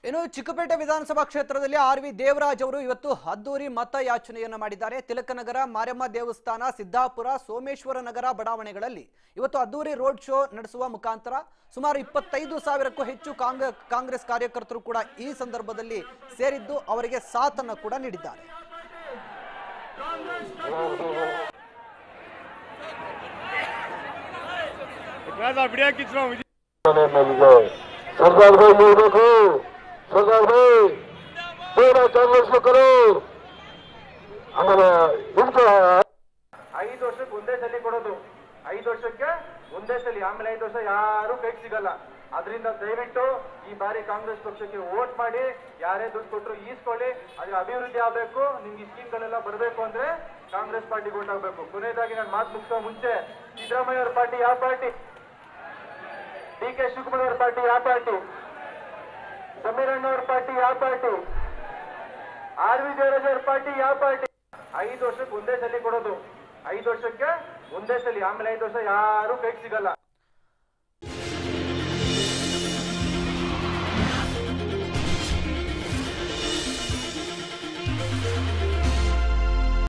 ಇನ್ನು ಚಿಕ್ಕಪೇಟೆ ವಿಧಾನಸಭಾ ಕ್ಷೇತ್ರದಲ್ಲಿ ಆರ್ ವಿ ದೇವರಾಜ್ ಅವರು ಇವತ್ತು ಅದ್ದೂರಿ ಮತ ಯಾಚನೆಯನ್ನ ಮಾಡಿದ್ದಾರೆ ತಿಲಕನಗರ ಮಾರಮ್ಮ ದೇವಸ್ಥಾನ ಸಿದ್ದಾಪುರ ಸೋಮೇಶ್ವರ ನಗರ ಬಡಾವಣೆಗಳಲ್ಲಿ ಇವತ್ತು ಅದ್ದೂರಿ ರೋಡ್ ಶೋ ನಡೆಸುವ ಮುಖಾಂತರ ಸುಮಾರು ಇಪ್ಪತ್ತೈದು ಸಾವಿರಕ್ಕೂ ಹೆಚ್ಚು ಕಾಂಗ್ರೆ ಕಾಂಗ್ರೆಸ್ ಕಾರ್ಯಕರ್ತರು ಕೂಡ ಈ ಸಂದರ್ಭದಲ್ಲಿ ಸೇರಿದ್ದು ಅವರಿಗೆ ಸಾಥನ್ನು ಕೂಡ ನೀಡಿದ್ದಾರೆ ನಮಗೆ ಸರ್ದಾರ್ ಭಾई ನೀಡಬೇಕು ಸರ್ದಾರ್ ಭಾई ಬೇಡ ಕಾಂಗ್ರೆಸ್ನಕರು ಆಮೇಲೆ ಇಂಥ ಐದು ವರ್ಷಕ್ಕೆ ಒಂದೇ ಸಲ ಕೊಡೋದು ಐದು ವರ್ಷಕ್ಕೆ ಒಂದೇ ಸಲ ಆಮೇಲೆ ಐದು ವರ್ಷ ಯಾರು ಕೈಗೆ ಸಿಗಲ್ಲ ಅದರಿಂದ ದಯವಿಟ್ಟು ಈ ಬಾರಿ ಕಾಂಗ್ರೆಸ್ ಪಕ್ಷಕ್ಕೆ ವೋಟ್ ಮಾಡಿ ಯಾರೇ ದುಡ್ಡು ಕೊಟ್ಟರು ಈಸ್ಕೊಳ್ಳಿ ಅದ್ರ ಅಭಿವೃದ್ಧಿ ಆಗಬೇಕು ನಿಮ್ಗೆ ಈ ಸ್ಕೀಮ್ಗಳೆಲ್ಲ ಬರಬೇಕು ಅಂದ್ರೆ ಕಾಂಗ್ರೆಸ್ ಪಾರ್ಟಿಗೆ ವೋಟ್ ಆಗಬೇಕು ಕೊನೆಯದಾಗಿ ನಾನು ಮಾತು ಮುಗಿಸೋ ಮುಂಚೆ ಸಿದ್ದರಾಮಯ್ಯ ಅವ್ರ ಪಾರ್ಟಿ ಯಾವ ಪಾರ್ಟಿ ಡಿ ಕೆ ಶಿವಕುಮಾರ್ ಅವ್ರ ಪಾರ್ಟಿ ಯಾವ ಪಾರ್ಟಿ ಸಮೀರಣ್ಣ ಅವ್ರ ಪಾರ್ಟಿ ಯಾವ ಪಾರ್ಟಿ ಆರ್ ವಿ ದೇವರಾಜ್ ಅವ್ರ ಪಾರ್ಟಿ ಯಾವ ಪಾರ್ಟಿ ಐದು ವರ್ಷಕ್ಕೆ ಒಂದೇ ಸಲ ಕೊಡೋದು ಐದು ವರ್ಷಕ್ಕೆ ಒಂದೇ ಸಲ ಆಮೇಲೆ ಐದು ವರ್ಷ ಯಾರು ಕೈಗೆ ಸಿಗಲ್ಲ